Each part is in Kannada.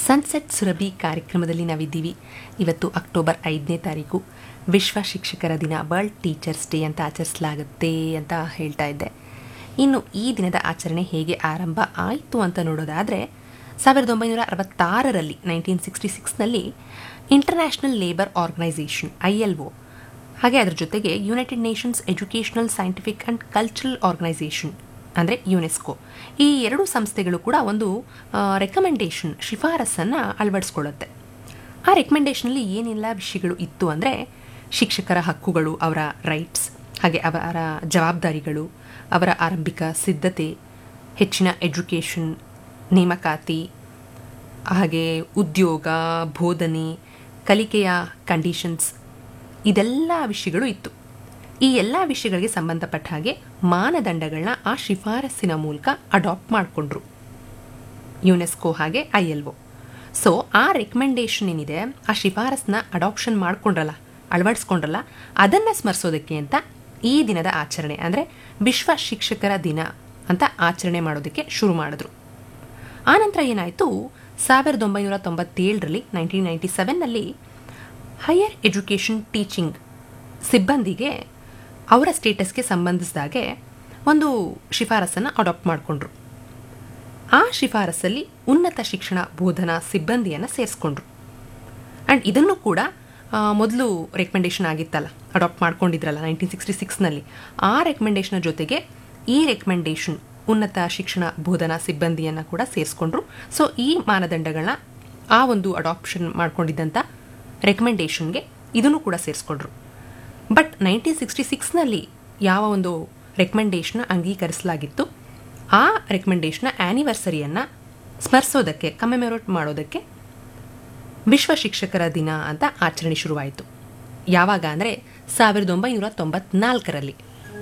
ಸನ್ಸೆಟ್ ಸುರಭಿ ಕಾರ್ಯಕ್ರಮದಲ್ಲಿ ನಾವಿದ್ದೀವಿ ಇವತ್ತು ಅಕ್ಟೋಬರ್ ಐದನೇ ತಾರೀಕು ವಿಶ್ವ ಶಿಕ್ಷಕರ ದಿನ ವರ್ಲ್ಡ್ ಟೀಚರ್ಸ್ ಡೇ ಅಂತ ಆಚರಿಸಲಾಗುತ್ತೆ ಅಂತ ಹೇಳ್ತಾ ಇದ್ದೆ ಇನ್ನು ಈ ದಿನದ ಆಚರಣೆ ಹೇಗೆ ಆರಂಭ ಆಯಿತು ಅಂತ ನೋಡೋದಾದರೆ ಸಾವಿರದ ಒಂಬೈನೂರ ಅರವತ್ತಾರರಲ್ಲಿ ನೈನ್ಟೀನ್ ಸಿಕ್ಸ್ಟಿ ಸಿಕ್ಸ್ನಲ್ಲಿ international labour organisation I L O ಹಾಗೆ ಅದರ ಜೊತೆಗೆ united nations educational scientific and cultural organisation ಅಂದರೆ ಯುನೆಸ್ಕೋ ಈ ಎರಡು ಸಂಸ್ಥೆಗಳು ಕೂಡ ಒಂದು ರೆಕಮೆಂಡೇಷನ್ ಶಿಫಾರಸನ್ನು ಅಳವಡಿಸ್ಕೊಳ್ಳುತ್ತೆ ಆ ರೆಕಮೆಂಡೇಷನಲ್ಲಿ ಏನೆಲ್ಲ ವಿಷಯಗಳು ಇತ್ತು ಅಂದರೆ ಶಿಕ್ಷಕರ ಹಕ್ಕುಗಳು ಅವರ ರೈಟ್ಸ್ ಹಾಗೆ ಅವರ ಜವಾಬ್ದಾರಿಗಳು ಅವರ ಆರಂಭಿಕ ಸಿದ್ಧತೆ ಹೆಚ್ಚಿನ ಎಜುಕೇಷನ್ ನೇಮಕಾತಿ ಹಾಗೆ ಉದ್ಯೋಗ ಬೋಧನೆ ಕಲಿಕೆಯ ಕಂಡೀಷನ್ಸ್ ಇದೆಲ್ಲ ವಿಷಯಗಳು ಇತ್ತು ಈ ಎಲ್ಲ ವಿಷಯಗಳಿಗೆ ಸಂಬಂಧಪಟ್ಟ ಹಾಗೆ ಮಾನದಂಡಗಳನ್ನ ಆ ಶಿಫಾರಸ್ಸಿನ ಮೂಲಕ ಅಡಾಪ್ಟ್ ಮಾಡಿಕೊಂಡ್ರು ಯುನೆಸ್ಕೋ ಹಾಗೆ ಐ ಎಲ್ ಒ ಸೊ ಆ ರೆಕಮೆಂಡೇಷನ್ ಏನಿದೆ ಆ ಶಿಫಾರಸ್ನ ಅಡಾಪ್ಷನ್ ಮಾಡ್ಕೊಂಡ್ರಲ್ಲ ಅಳವಡಿಸ್ಕೊಂಡ್ರಲ್ಲ ಅದನ್ನು ಸ್ಮರಿಸೋದಕ್ಕೆ ಅಂತ ಈ ದಿನದ ಆಚರಣೆ ಅಂದರೆ ವಿಶ್ವ ಶಿಕ್ಷಕರ ದಿನ ಅಂತ ಆಚರಣೆ ಮಾಡೋದಕ್ಕೆ ಶುರು ಮಾಡಿದ್ರು ಆನಂತರ ಏನಾಯಿತು ಸಾವಿರದ ಒಂಬೈನೂರ ತೊಂಬತ್ತೇಳರಲ್ಲಿ ನೈನ್ಟೀನ್ ನೈಂಟಿ ಸೆವೆನ್ನಲ್ಲಿ ಹೈಯರ್ ಎಜುಕೇಷನ್ ಟೀಚಿಂಗ್ ಸಿಬ್ಬಂದಿಗೆ ಅವರ ಸ್ಟೇಟಸ್ಗೆ ಸಂಬಂಧಿಸಿದಾಗೆ ಒಂದು ಶಿಫಾರಸನ್ನು ಅಡಾಪ್ಟ್ ಮಾಡಿಕೊಂಡ್ರು ಆ ಶಿಫಾರಸಲ್ಲಿ ಉನ್ನತ ಶಿಕ್ಷಣ ಬೋಧನಾ ಸಿಬ್ಬಂದಿಯನ್ನು ಸೇರಿಸ್ಕೊಂಡ್ರು ಆ್ಯಂಡ್ ಇದನ್ನು ಕೂಡ ಮೊದಲು ರೆಕಮೆಂಡೇಷನ್ ಆಗಿತ್ತಲ್ಲ ಅಡಾಪ್ಟ್ ಮಾಡ್ಕೊಂಡಿದ್ರಲ್ಲ ನೈನ್ಟೀನ್ ಸಿಕ್ಸ್ಟಿ ಸಿಕ್ಸ್ನಲ್ಲಿ ಆ ರೆಕಮೆಂಡೇಷನ್ ಜೊತೆಗೆ ಈ ರೆಕಮೆಂಡೇಷನ್ ಉನ್ನತ ಶಿಕ್ಷಣ ಬೋಧನಾ ಸಿಬ್ಬಂದಿಯನ್ನು ಕೂಡ ಸೇರಿಸ್ಕೊಂಡ್ರು ಸೊ ಈ ಮಾನದಂಡಗಳನ್ನ ಆ ಒಂದು ಅಡಾಪ್ಷನ್ ಮಾಡ್ಕೊಂಡಿದ್ದಂಥ ರೆಕಮೆಂಡೇಷನ್ಗೆ ಇದನ್ನು ಕೂಡ ಸೇರಿಸ್ಕೊಂಡ್ರು ಬಟ್ ನೈನ್ಟೀನ್ ಸಿಕ್ಸ್ಟಿ ಸಿಕ್ಸ್ನಲ್ಲಿ ಯಾವ ಒಂದು ರೆಕಮೆಂಡೇಷನ್ನ ಅಂಗೀಕರಿಸಲಾಗಿತ್ತು ಆ ರೆಕಮೆಂಡೇಷನ್ನ ಆ್ಯನಿವರ್ಸರಿಯನ್ನು ಸ್ಮರಿಸೋದಕ್ಕೆ ಕಮೆಮೊರೇಟ್ ಮಾಡೋದಕ್ಕೆ ವಿಶ್ವ ಶಿಕ್ಷಕರ ದಿನ ಅಂತ ಆಚರಣೆ ಶುರುವಾಯಿತು ಯಾವಾಗ ಅಂದರೆ ಸಾವಿರದ ಒಂಬೈನೂರ ತೊಂಬತ್ನಾಲ್ಕರಲ್ಲಿ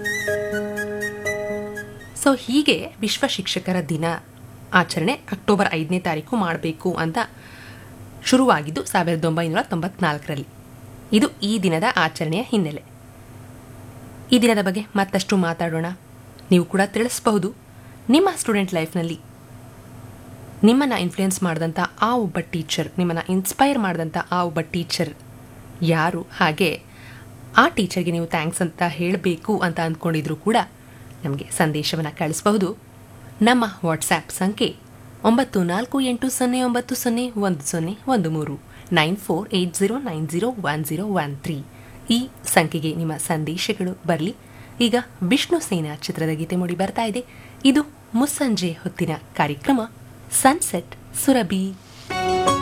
ಸೊ ಹೀಗೆ ವಿಶ್ವ ಶಿಕ್ಷಕರ ದಿನ ಆಚರಣೆ ಅಕ್ಟೋಬರ್ ಐದನೇ ತಾರೀಕು ಮಾಡಬೇಕು ಅಂತ ಶುರುವಾಗಿದ್ದು ಸಾವಿರದ ಒಂಬೈನೂರ ತೊಂಬತ್ನಾಲ್ಕರಲ್ಲಿ ಇದು ಈ ದಿನದ ಆಚರಣೆಯ ಹಿನ್ನೆಲೆ ಈ ದಿನದ ಬಗ್ಗೆ ಮತ್ತಷ್ಟು ಮಾತಾಡೋಣ ನೀವು ಕೂಡ ತಿಳಿಸಬಹುದು ನಿಮ್ಮ ಸ್ಟೂಡೆಂಟ್ ಲೈಫ್ನಲ್ಲಿ ನಿಮ್ಮನ್ನು ಇನ್ಫ್ಲುಯೆನ್ಸ್ ಮಾಡಿದಂಥ ಆ ಒಬ್ಬ ಟೀಚರ್ ನಿಮ್ಮನ್ನು ಇನ್ಸ್ಪೈರ್ ಮಾಡಿದಂಥ ಆ ಒಬ್ಬ ಟೀಚರ್ ಯಾರು ಹಾಗೆ ಆ ಟೀಚರ್ಗೆ ನೀವು ಥ್ಯಾಂಕ್ಸ್ ಅಂತ ಹೇಳಬೇಕು ಅಂತ ಅಂದ್ಕೊಂಡಿದ್ರು ಕೂಡ ನಮಗೆ ಸಂದೇಶವನ್ನು ಕಳಿಸಬಹುದು ನಮ್ಮ ವಾಟ್ಸ್ಯಾಪ್ ಸಂಖ್ಯೆ ಒಂಬತ್ತು ನಾಲ್ಕು ಎಂಟು ಸೊನ್ನೆ ಒಂಬತ್ತು ಸೊನ್ನೆ ಒಂದು ಸೊನ್ನೆ ಒಂದು ಮೂರು nine four eight zero nine zero one zero one three ಈ ಸಂಖ್ಯೆಗೆ ನಿಮ್ಮ ಸಂದೇಶಗಳು ಬರಲಿ ಈಗ ವಿಷ್ಣು ಸೇನಾ ಚಿತ್ರದ ಗೀತೆ ಮೂಡಿ ಬರ್ತಾ ಇದೆ ಇದು ಮುಸ್ಸಂಜೆ ಹೊತ್ತಿನ ಕಾರ್ಯಕ್ರಮ ಸನ್ಸೆಟ್ ಸುರಭಿ